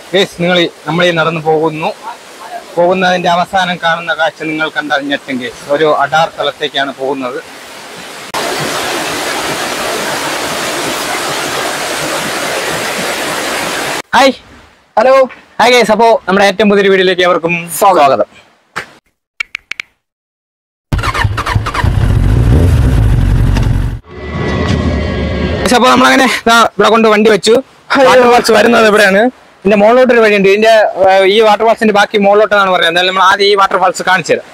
Guys നിങ്ങൾ നമ്മൾ ഈ നടന്നു പോകുന്നു പോകുന്നതിന്റെ അവസാനം കാണുന്ന കാഴ്ച നിങ്ങൾ കണ്ടാൽ ഞെട്ടും ഗേസ് ഒരു അടാർ സ്ഥലത്തേക്കാണ് പോകുന്നത് ഹായ് ഹലോ ഹായ് ഗേസ് അപ്പോ നമ്മുടെ ഏറ്റവും പുതിയൊരു വീഡിയോയിലേക്ക് അവർക്കും സ്വാഗതം ഗയ്സ്, അപ്പോ നമ്മളങ്ങനെ ദാ ഇവിടെ കൊണ്ട് വണ്ടി വെച്ചു വാട്ടർ ഫാൾസ് വരുന്നത് ഇവിടെയാണ് ഇതിന്റെ മുകളിലോട്ട് ഒരു വഴിയുണ്ട് ഇതിന്റെ ആ, ഈ വാട്ടർ ഫാൾസിന്റെ ബാക്കി മുകളിലോട്ടാണ് പറയുന്നത് എന്തായാലും നമ്മൾ ആദ്യം ഈ വാട്ടർ ഫാൾസ് കാണിച്ചു തരാം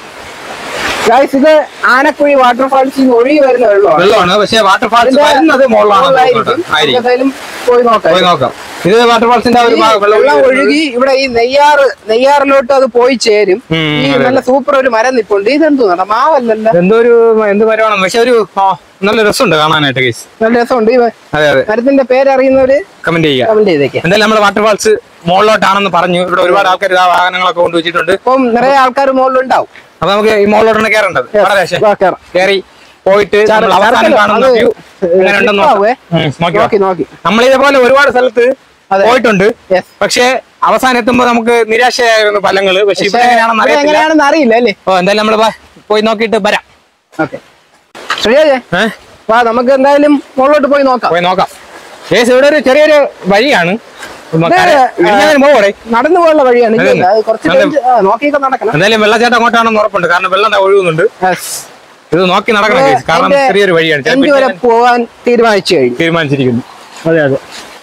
ഗൈസ് ഇത് ആനക്കുഴി വാട്ടർഫാൾസിൽ നിന്ന് ഒഴുകി വരുന്ന വെള്ളമാണ് വെള്ളമാണ് പക്ഷേ വാട്ടർ ഫാൾസ് ഇതിന്റെ വരുന്നത് മുകളിലാണ് മുകളിലായിരിക്കും. ആയിരിക്കും എന്തായാലും പോയി നോക്കാം പോയി നോക്കാം ഇത് വാട്ടർ ഫാൾസിന്റെ ആ ഒരു ഈ ഭാഗം വെള്ളം വെള്ളം ഒഴുകി ഒഴുകി ഇവിടെ ഈ നെയ്യാറ് നെയ്യാറിലോട്ട് അത് പോയി ചേരും ഉം, ഈ അതെ, നല്ല സൂപ്പർ ഒരു മരം നിപ്പുണ്ട് ഇതെന്തോ നട മാവല്ലല്ലോ എന്തോ ഒരു എന്ത് മരമാണ് പക്ഷെ ഒരു ആ, നല്ല രസമുണ്ട് കാണാനായിട്ട് കേസ് നല്ല രസമുണ്ട് ഈ അതെ അതെ മരത്തിന്റെ പേരറിയുന്നവര് കമന്റ് ചെയ്യുക കമന്റ് ചെയ്തേക്കാം എന്തായാലും നമ്മുടെ വാട്ടർ ഫാൾസ് മുകളിലോട്ടാണെന്ന് പറഞ്ഞു ഇവിടെ ഒരുപാട് ആൾക്കാർ ഇതാ വാഹനങ്ങളൊക്കെ കൊണ്ടുവച്ചിട്ടുണ്ട് ഇപ്പം നിറയെ ആൾക്കാർ മുകളിലുണ്ടാവും അപ്പൊ നമുക്ക് ഈ മുകളിലോട്ടാണ് കയറേണ്ടത് വളരെ ശേ. വാ, കേറാം. കയറി പോയിട്ട് നമ്മൾ അവസാനം ചരക്കല്ല, കാണുന്ന അത് വ്യൂ എങ്ങനെ ഉണ്ടെന്ന് നോക്കാം. ആവുവേ. ഉം, നോക്കി വാ. നോക്കി നോക്കി നമ്മൾ ഇതേപോലെ ഒരുപാട് സ്ഥലത്ത് അതെ. പോയിട്ടുണ്ട് Yes. പക്ഷേ അവസാനം എത്തുമ്പോ നമുക്ക് നിരാശയായിരുന്നു ഫലങ്ങള് പക്ഷെ ഇവിടെ എങ്ങനെയാണെന്ന് ഇവിടെ അറിയത്തില്ല എങ്ങനെയാണെന്ന് അറിയില്ല അല്ലേ ഓ എന്തായാലും നമ്മള് വാ, പോയി നോക്കിയിട്ട് വരാം ഓക്കെ ശ്രീജേ ഏഹ് വാ നമുക്ക് എന്തായാലും മുകളിലോട്ട് പോയി നോക്കാം പോയി നോക്കാം ഏസ് ഇവിടെ ഒരു ചെറിയൊരു വഴിയാണ് ഇടിഞ്ഞാലും പോകടെ നടന്നു പോകാനുള്ള വഴിയാണ് ഇല്ല, അതെ. ഇല്ല, അത് കുറച്ച് നല്ല- ഡേഞ്ചർ- ആ, നോക്കിയൊക്കെ നടക്കണം എന്തായാലും വെള്ളച്ചാട്ടം അങ്ങോട്ടാണെന്ന് ഉറപ്പുണ്ട് കാരണം വെള്ളം ദാ ഒഴുകുന്നുണ്ട് Yes. ഇത് നോക്കി നടക്കണം ഇത് guys. കാരണം അതിന്റെ ചെറിയൊരു വഴിയാണ് end ചിലപ്പോ വരെ ഞാൻ പോവാൻ തീരുമാനിച്ചു കഴിഞ്ഞു തീരുമാനിച്ചിരിക്കുന്നു അതെ അതെ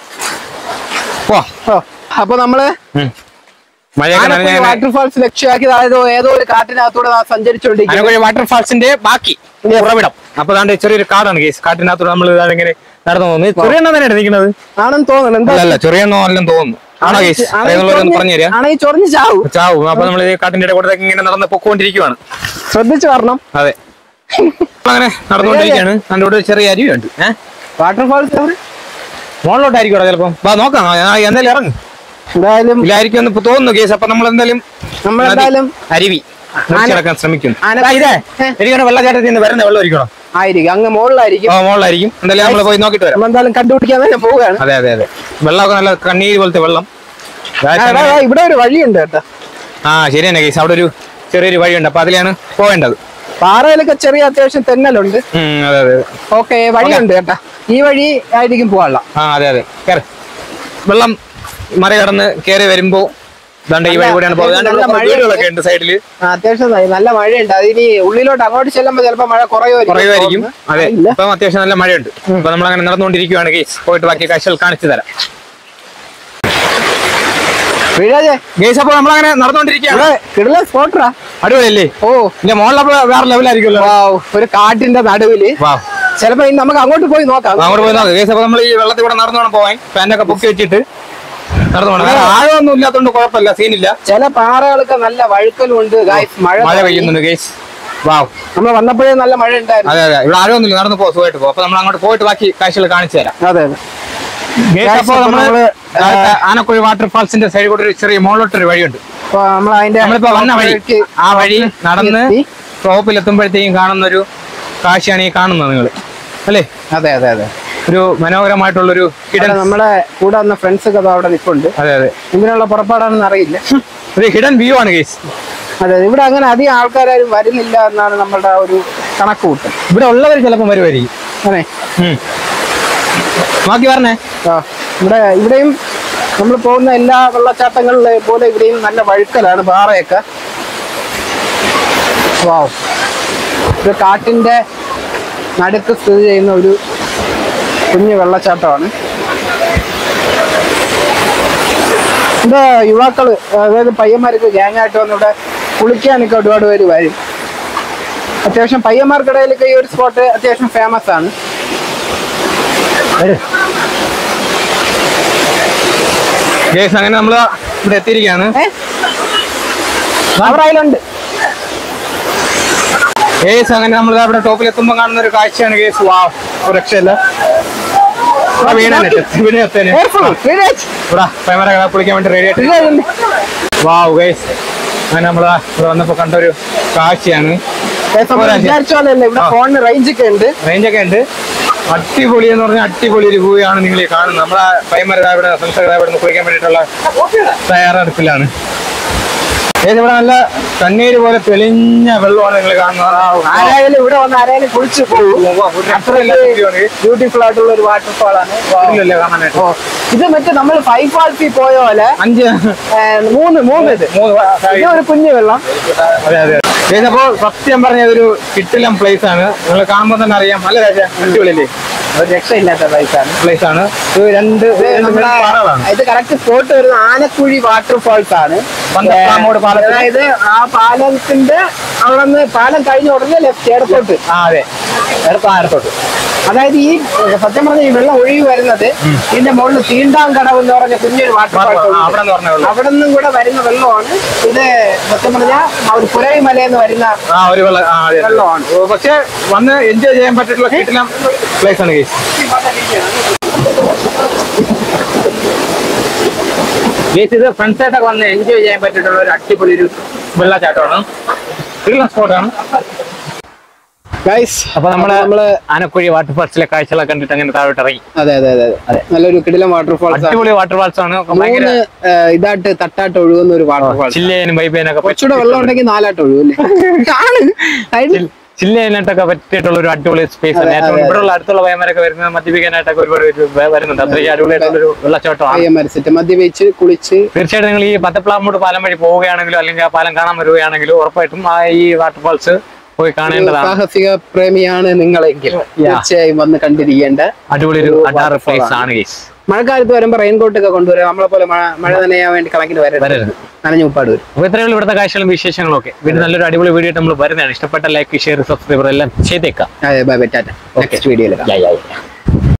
പോ ഓ അപ്പൊ നമ്മള് ഉം. മഴയൊക്കെ നനഞ്ഞ വാട്ടർഫാൾസ് ലക്ഷ്യമാക്കി അതായത് ഏതോ ഒരു കാട്ടിനകത്തൂടെ നാം സഞ്ചരിച്ചുകൊണ്ടിരിക്കുന്നു അനക്കൊഴി വാട്ടർഫാൾസിന്റെ ബാക്കി ഉറവിടം അപ്പൊ ദാണ്ട് ചെറിയൊരു കാടാണ് കേസ് കാട്ടിനകത്തൂടെ നമ്മൾ ഇങ്ങനെ നടന്നു പോകുന്നു ചെറിയെണ്ണം തന്നെയാണ് നിൽക്കുന്നത് ആണെന്ന് തോന്നുന്നു എന്താ അല്ലല്ല ചെറിയെണ്ണം അല്ലെന്ന് തോന്നുന്നു ആണോ കേസ് അറിയുന്നവരൊന്ന് പറഞ്ഞു തരാം ആണെങ്കിൽ ചൊറിഞ്ഞ് ചാവും ചാവും അപ്പൊ നമ്മൾ ഈ കാട്ടിന്റെ ഇടകൂടത്തേക്ക് ഇങ്ങനെ നടന്ന് പൊക്കോണ്ടിരിക്കുവാണ് ശ്രദ്ധിച്ചു വരണം അതെ അപ്പൊ അങ്ങനെ നടന്നുകൊണ്ടിരിക്കുകയാണ് അതിന്റെ കൂടെ ഒരു ചെറിയ അരുവിയുണ്ട് ഏഹ് വാട്ടർഫാൾസ് മുകളിലോട്ടായിരിക്കും ചിലപ്പോ വാ നോക്കാം ആ, എന്തായാലും ഇറങ്ങും എന്തായാലും ഇല്ലായിരിക്കും എന്ന് ഇപ്പൊ തോന്നുന്നു കേസ് അപ്പൊ നമ്മൾ എന്തായാലും നമ്മൾ നദി, എന്തായാലും അരുവി നടക്കാൻ ശ്രമിക്കുന്നു ആന- ആ, ഇതേ ഏ? എനിക്കാണ് വെള്ളച്ചാട്ടത്തിൽ നിന്ന് വരുന്ന വെള്ളം ഒരിക്കണം ആയിരിക്കും അങ്ങ് മുകളിലായിരിക്കും ആ മുകളിലായിരിക്കും എന്തായാലും നമ്മൾ പോയി നോക്കിട്ട് വരാം നമ്മൾ എന്തായാലും കണ്ടുപിടിക്കാൻ തന്നെ പോവുകയാണ് അതെ അതെ അതെ വെള്ളമൊക്കെ നല്ല കണ്ണീര് പോലത്തെ വെള്ളം ആ, എടാ, എടാ, ഇവിടെ ഒരു വഴിയുണ്ട് കേട്ടോ ആ ശരി തന്നെ കേസ് അവിടെ ഒരു ചെറിയൊരു വഴിയുണ്ട് അപ്പൊ അതിലാണ് പോവേണ്ടത് പാറയിലൊക്കെ ചെറിയ അത്യാവശ്യം തെന്നലുണ്ട് ഉം, അതെ അതെ അതെ. ഓക്കെ വഴിയുണ്ട് കേട്ടാ ഈ വഴി ആയിരിക്കും പോകാനുള്ള ആ അതെ അതെ കേറ് വെള്ളം മറികടന്ന് കയറി വരുമ്പോ ദാണ്ട ഈ വഴി കൂടെയാണ് പോകുന്നത് ദാണ്ട ഇവിടെ നല്ല കുറേ വീടുകളൊക്കെ ഉണ്ട് സൈഡില് ആ, അത്യാവശ്യം ന- നല്ല മഴയുണ്ട് അതിനി ഉള്ളിലോട്ട് അങ്ങോട്ട് ചെല്ലുമ്പോ ചിലപ്പോ മഴ കുറയുമായിരിക്കും കുറയുമായിരിക്കും അതെ ഇല്ല ഇപ്പൊ അത്യാവശ്യം നല്ല മഴയുണ്ട് അപ്പൊ നമ്മൾ അങ്ങനെ നടന്നുകൊണ്ടിരിക്കുകയാണ് കേസ് പോയിട്ട് ബാക്കി കാഴ്ചകൾ കാണിച്ചു തരാം വീഴാജെ ഗേസ് അപ്പൊ നമ്മളങ്ങനെ നടന്നുകൊണ്ടിരിക്കുകയാണ് ഇവിടെ കിടല സ്പോട്ടറാ അടിപൊളിയല്ലേ ഓ ഇതിന്റെ മുകളിലപ്പോ വേറെ ലെവലായിരിക്കുമല്ലോ വാവ്, ഒരു കാട്ടിന്റെ നടുവില് വാ ചിലപ്പോ ഇനി നമുക്ക് അങ്ങോട്ട് പോയി നോക്കാം അങ്ങോട്ട് പോയി നോക്കാം ഗേസ് അപ്പൊ നമ്മൾ ഈ വെള്ളത്തിൽ കൂടെ നടന്നു വേണം പോവാൻ ഫാനൊക്കെ പൊക്കി വെച്ചിട്ട് നടന്നു പോകണം വേറെ ആഴമൊന്നും ഇല്ലാത്തതുകൊണ്ട് കുഴപ്പമില്ല സീനില്ല ചില പാറകളൊക്കെ നല്ല വഴുക്കലും ഉണ്ട് ഗായ്സ് മഴ മഴ പെയ്യുന്നുണ്ട് ഗേസ് വാവ് നമ്മൾ വന്നപ്പോഴേ നല്ല മഴ ഉണ്ടായിരുന്നു അതെ അതെ ഇവിടെ ആഴമൊന്നുമില്ല നടന്നു പോ സുഖമായിട്ട് പോകും അപ്പൊ നമ്മൾ അങ്ങോട്ട് പോയിട്ട് ബാക്കി കാഴ്ചകൾ കാണിച്ചു തരാം അതെ അതെ ഗേസ് Guys, അപ്പൊ അപ്പൊ നമ്മള് നമ്മള്, താഴത്തെ ആനക്കുഴി വാട്ടർഫാൾസിന്റെ സൈഡിൽ കൂടെ ഒരു ചെറിയ മുകളിലോട്ടൊരു വഴിയുണ്ട് അപ്പൊ നമ്മൾ അതിന്റെ നമ്മളിപ്പോ വന്ന വഴി ആ വഴി നടന്ന് എത്തി. ടോപ്പിൽ എത്തുമ്പോഴത്തേക്കും കാണുന്ന ഒരു കാഴ്ചയാണ് ഈ കാണുന്നത് നിങ്ങൾ അല്ലേ അതെ അതെ അതെ ഒരു മനോഹരമായിട്ടുള്ളൊരു ഹിഡൻ ഇവിടെ നമ്മുടെ കൂടെ വന്ന ഫ്രണ്ട്സ് ഒക്കെ ദാ അവിടെ നിൽപ്പുണ്ട് അതെ അതെ ഇതിനുള്ള പുറപ്പാടാണെന്ന് അറിയില്ല ഒരു ഹിഡൻ വ്യൂ ആണ് കേസ് അതെ ഇവിടെ അങ്ങനെ അധികം ആൾക്കാരും വരുന്നില്ല എന്നാണ് നമ്മളുടെ ആ ഒരു കണക്ക് കൂട്ടം ഇവിടെ ഉള്ളവർ ചിലപ്പോൾ വരുമായിരിക്കും അതെ ഉം. നോക്കി പറഞ്ഞേ ആ, ഇവിടെ ഇവിടെയും നമ്മൾ പോകുന്ന എല്ലാ വെള്ളച്ചാട്ടങ്ങളിലെ പോലെ ഇവിടെയും നല്ല വഴുക്കലാണ് പാറയൊക്കെ വാവ് ഇത് കാട്ടിന്റെ നടുക്ക് സ്ഥിതി ചെയ്യുന്ന ഒരു കുഞ്ഞു വെള്ളച്ചാട്ടമാണ് ഇവിടെ യുവാക്കള് അതായത് പയ്യന്മാർക്ക് ഗ്യാങ്ങായിട്ട് വന്ന് ഇവിടെ കുളിക്കാനൊക്കെ ഒരുപാട് പേര് വരും അത്യാവശ്യം പയ്യന്മാർക്കിടയിലൊക്കെ ഈ ഒരു സ്പോട്ട് അത്യാവശ്യം ഫേമസ് ആണ് ഗേസ് അങ്ങനെ നമ്മൾ ഇവിടെ എത്തിയിരിക്കുകയാണ് ഏ അവിടെ അതിലുണ്ട് ഗേസ് അങ്ങനെ നമ്മൾ അവിടെ ടോപ്പിൽ എത്തുമ്പോൾ കാണുന്ന ഒരു കാഴ്ചയാണ് ഗേസ് വാ ഒരു രക്ഷയില്ല ഇവിടെ വീണേനെ വീണ് എത്തേനെ Careful, Viraj. ഇവിടെ പൈമര കുളിക്കാൻ വേണ്ടി റെഡി ആയിട്ട് Viraj ഉണ്ട്. വാവ് ഗേസ് അങ്ങനെ നമ്മൾ ഇവിടെ വന്നപ്പോ കണ്ട ഒരു കാഴ്ചയാണ് Guys, നമ്മൾ പോരാ. വിചാരിച്ച പോലെയല്ല ഇവിടെ ആ. ഫോണിന് റേഞ്ച് ഒക്കെ ഉണ്ട് റേഞ്ച് ഒക്കെ ഉണ്ട് അടിപൊളി എന്ന് പറഞ്ഞാൽ അടിപൊളി ഒരു വ്യൂ ആണ് നിങ്ങൾ ഈ കാണുന്നത് നമ്മളെ പൈമര ഇവിടെ സംസ്ഥാന ഇവിടെ നിന്ന് കുളിക്കാൻ വേണ്ടിയിട്ടുള്ള തയ്യാറെടുപ്പിലാണ് ഏത് ഇവിടെ നല്ല കണ്ണീര് പോലെ തെളിഞ്ഞ വെള്ളമാണ് നിങ്ങൾ കാണുന്നത് ആരായാലും ഇവിടെ വന്ന് ആരായാലും കുളിച്ചു പോകും അത്രയല്ല ശരിയാണ്. ബ്യൂട്ടിഫുൾ ആയിട്ടുള്ള ഒരു വാട്ടർഫാൾ ആണ് ഇതിലല്ലേ കാണാനായിട്ട് ഓ, ഇത് മറ്റേ നമ്മൾ ഫൈവ് ഫാൾസിൽ പോയ പോലെ അഞ്ച് ഏ, മൂന്ന് മൂന്ന് ഇത് മൂന്ന് ഇത് ഒരു കുഞ്ഞു വെള്ളം അതെ അതെ ഏത് അപ്പോ സത്യം പറഞ്ഞ ഇതൊരു കിട്ടിലം പ്ലേസ് ആണ് നിങ്ങൾ കാണുമ്പോൾ തന്നെ അറിയാം നല്ല രാജ അടിപൊളിയല്ലേ ഒരു രക്ഷയില്ലാത്ത പൈസാണ് പ്ലേസ് ആണ് ഇത് രണ്ട് ഇത് നമ്മുടെ പാറകളാണ് ഇത് കറക്റ്റ് സ്പോട്ട് വരുന്ന ആനക്കുഴി വാട്ടർഫാൾസ് ആണ് പന്തപ്രാമോട് പാലത്തിൽ. അതായത് ആ പാലത്തിന്റെ അവിടെ നിന്ന് പാലം കഴിഞ്ഞ ഉടനെ ലെഫ്റ്റ് ഇടത്തോട്ട് ആ അതെ എടുത്ത ആയിരത്തോട്ട് അതായത് ഈ സത്യം പറഞ്ഞ ഈ വെള്ളം ഒഴുകി വരുന്നത് ഇതിന്റെ മുകളിൽ തീണ്ടാം കടവ് എന്ന് പറഞ്ഞ കുഞ്ഞൊരു വാട്ടർഫാൾ അവിടെ നിന്ന് പറഞ്ഞ വെള്ളം അവിടെ നിന്നും കൂടെ വരുന്ന വെള്ളമാണ് ഇത് സത്യം പറഞ്ഞാൽ ഒരു പുരൈ മലയെന്ന് വരുന്ന ആ ഒരു വെള്ളം ആ അതെ അതെ. വെള്ളമാണ്. ഓ, പക്ഷെ വന്ന് എൻജോയ് ചെയ്യാൻ പറ്റിയിട്ടുള്ള കിട്ടിലം പ്ലേസ് ആണ് ഗൈസ് ഗൈസ് ഇത് ഫ്രണ്ട്സ് ആയിട്ടൊക്കെ വന്ന് എൻജോയ് ചെയ്യാൻ പറ്റിയിട്ടുള്ള ഒരു അടിപൊളി ഒരു വെള്ളച്ചാട്ടമാണ് കിടിലം സ്പോട്ടാണ് ഗൈസ് അപ്പൊ നമ്മള് നമ്മള് ആനക്കുഴി വാട്ടർഫാൾസിലെ കാഴ്ചകളൊക്കെ കണ്ടിട്ട് അങ്ങനെ താഴോട്ട് ഇറങ്ങി അതെ അതെ അതെ അതെ നല്ലൊരു കിടിലം വാട്ടർഫാൾസ് ആണ് അടിപൊളി വാട്ടർഫാൾസ് ആണ് ഭയങ്കര മൂന്ന് ഏ, ഇതായിട്ട് തട്ടായിട്ട് ഒഴുകുന്ന ഒരു വാട്ടർഫാൾസ് ചില്ല് ചെയ്യാനും വൈബ് ചെയ്യാനൊക്കെ കുറച്ചുകൂടെ വെള്ളം ഉണ്ടെങ്കിൽ നാലായിട്ട് ഒഴുകും അല്ലേ ആണ് സൈഡിൽ ചില്ല് ചെയ്യാനായിട്ടൊക്കെ പറ്റിയിട്ടുള്ള ഒരു അടിപൊളി സ്പേസ് ആണ് അതെ, ഏറ്റവും അതെ. ഇവിടെയുള്ള അടുത്തുള്ള വയമാരൊക്കെ വരുന്നത് മദ്യപിക്കാനായിട്ടൊക്കെ ഒരുപാട് പേര് വ- വരുന്നുണ്ട് അത്രയും അടിപൊളിയായിട്ടുള്ള ഒരു വെള്ളച്ചാട്ടമാണ് പയ്യന്മാര് സെറ്റ് മദ്യപിച്ച് കുളിച്ച് തീർച്ചയായിട്ടും നിങ്ങൾ ഈ പത്തപ്ലാമൂട് പാലം വഴി പോവുകയാണെങ്കിലോ അല്ലെങ്കിൽ ആ പാലം കാണാൻ വരുകയാണെങ്കിലോ ഉറപ്പായിട്ടും ആ ഈ വാട്ടർഫാൾസ് പോയി കാണേണ്ടതാണ് സാഹസിക പ്രേമിയാണ് നിങ്ങളെങ്കിൽ തീർച്ചയായും വന്ന് കണ്ടിരിക്കേണ്ട അടിപൊളി ഒരു ഒരു അഡാറ് waterfall പ്ലേസ് ആണ്. ആണ് ഗൈസ് മഴക്കാലത്ത് വരുമ്പോ റെയിൻകോട്ട് ഒക്കെ കൊണ്ടുവരാം നമ്മളെ പോലെ മഴ മഴ നനയാൻ വേണ്ടി കണക്കിന് വരരുത് വരരുത്. നനഞ്ഞു ഉപ്പാട് വരും അപ്പോൾ ഇത്രയുള്ള ഇവിടുത്തെ കാഴ്ചകളും വിശേഷങ്ങളും ഒക്കെ വീണ്ടും നല്ലൊരു അടിപൊളി വീഡിയോ നമ്മൾ വരുന്നതാണ് ഇഷ്ടപ്പെട്ട ലൈക്ക് ഷെയർ സബ്സ്ക്രൈബർ എല്ലാം ചെയ്തേക്കാം അതെ ബൈ ബൈ ടാറ്റ നെക്സ്റ്റ് വീഡിയോയിൽ Yeah, yeah, yeah.